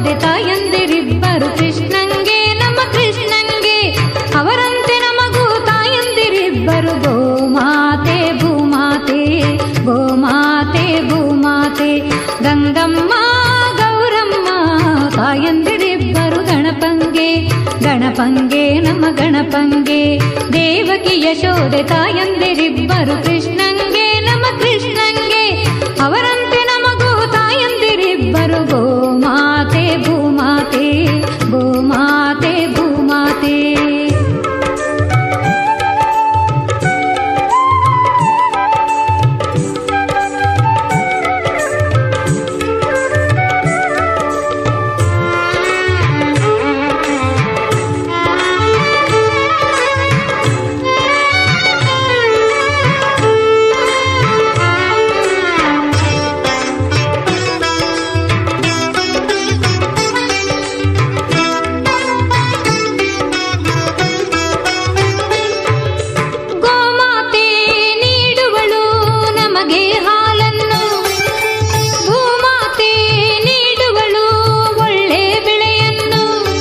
ಯಶೋದೆ ತಾಯಂದಿರಿಬ್ಬರು ಕೃಷ್ಣಂಗೆ ನಮ್ಮ ಕೃಷ್ಣಂಗೆ ಅವರಂತೆ ನಮಗೂ ತಾಯಂದಿರಿಬ್ಬರು ಗೋಮಾತೆ ಭೂಮಾತೆ ಗೋಮಾತೆ ಭೂಮಾತೆ ಗಂಗಮ್ಮ ಗೌರಮ್ಮ ತಾಯಂದಿರಿಬ್ಬರು ಗಣಪಂಗೆ ಗಣಪಂಗೆ ನಮ್ಮ ಗಣಪಂಗೆ ದೇವಕಿ ಯಶೋದೆ ತಾಯಂದಿರಿಬ್ಬರು ಕೃಷ್ಣಂಗೆ ನಮ್ಮ ಕೃಷ್ಣಂಗೆ ಅವರಂತೆ ನಮಗೂ ತಾಯಂದಿರಿಬ್ಬರು ಗೋಮಾತೆ ಭೂಮಾತೆ ಗೋಮಾತೆ ಭೂಮಾತೆ ಗೋಮಾತೆ ನೀಡುವಳು ನಮಗೆ ಹಾಲನ್ನು ಭೂಮಾತೆ ನೀಡುವಳು ಒಳ್ಳೆ ಬೆಳೆಯನ್ನು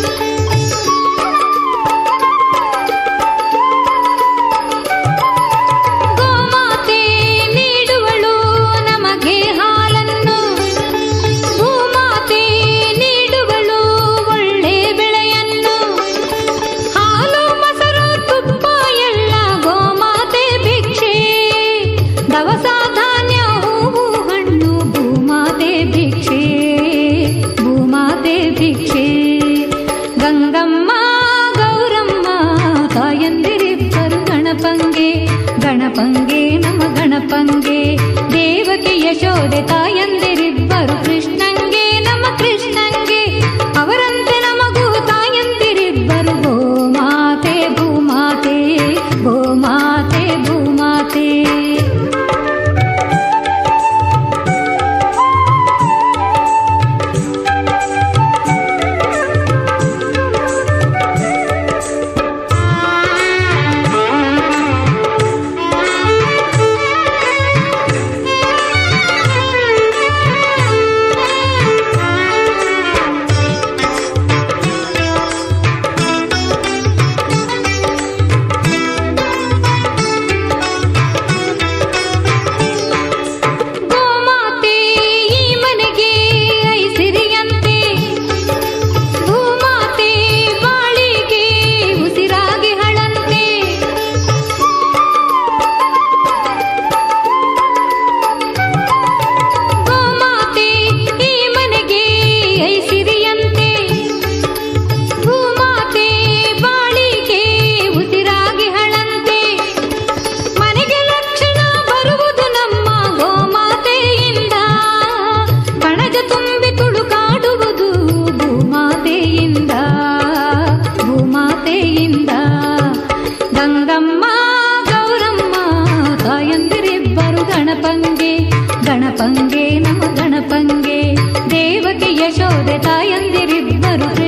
ಗೋಮಾತೆ ನೀಡುವಳು ನಮಗೆ ಹಾಲನ್ನು ಭೂಮಾತೆ ನೀಡುವಳು ಒಳ್ಳೆ ಬೆಳೆಯನ್ನು ಹಾಲು ಮೊಸರು ತುಪ್ಪ ಎಲ್ಲ ಗೋಮಾತೆ ಭಿಕ್ಷೆ ದವಸ ಧಾನ್ಯ ಹೂವು ಹಣ್ಣು ಭೂಮಾತೆ ಭಿಕ್ಷೆ ಭೂಮಾತೆ ಭಿಕ್ಷೆ ಗಂಗಮ್ಮ ಗೌರಮ್ಮ ತಾಯಂದಿರಿಬ್ಬರು ಗಣಪಂಗೆ ಗಣಪಂಗೆ ನಮ್ಮ ಗಣಪಂಗೆ ದೇವಕಿ ಯಶೋದೆ ತಾಯಂದಿರಿಬ್ಬರು ಕೃಷ್ಣಂಗೆ ನಮ್ಮ ಕೃಷ್ಣಂಗೆ ಅವರಂತೆ ನಮಗೂ ತಾಯಂದಿರಿಬ್ಬರು ಗೋಮಾತೆ ಭೂಮಾತೆ ಗೋಮಾತೆ ಭೂಮಾತೆ ಗೋಮಾತೆ ಈ ಮನೆಗೆ ಐಸಿರಿಯಂತೆ ಭೂಮಾತೆ ಬಾಳಿಗೆ ಉಸಿರಾಗಿ ಹಳಂತೆ ಗೋಮಾತೆ ಈ ಮನೆಗೆ ಐಸಿರಿಯಂತೆ ಭೂಮಾತೆ ಬಾಳಿಗೆ ಉಸಿರಾಗಿ ಹಳಂತೆ ಮನೆಗೆ ಲಕ್ಷಣ ಬರುವುದು ನಮ್ಮ ಗೋಮಾತೆಯಿಂದ ಕಣಜ ತುಂಬಿ ತುಳುಕಾಡುವುದು ಭೂಮಾತೆಯಿಂದ ಭೂಮಾತೆಯಿಂದ ಗಂಗಮ್ಮ ಗೌರಮ್ಮ ತಾಯಂದಿರಿಬ್ಬರು ಗಣಪಂಗೆ ಗಣಪಂಗೆ ನಮ್ಮ ಗಣಪಂಗೆ ದೇವಕಿ ಯಶೋದೆ ತಾಯಂದಿರಿಬ್ಬರು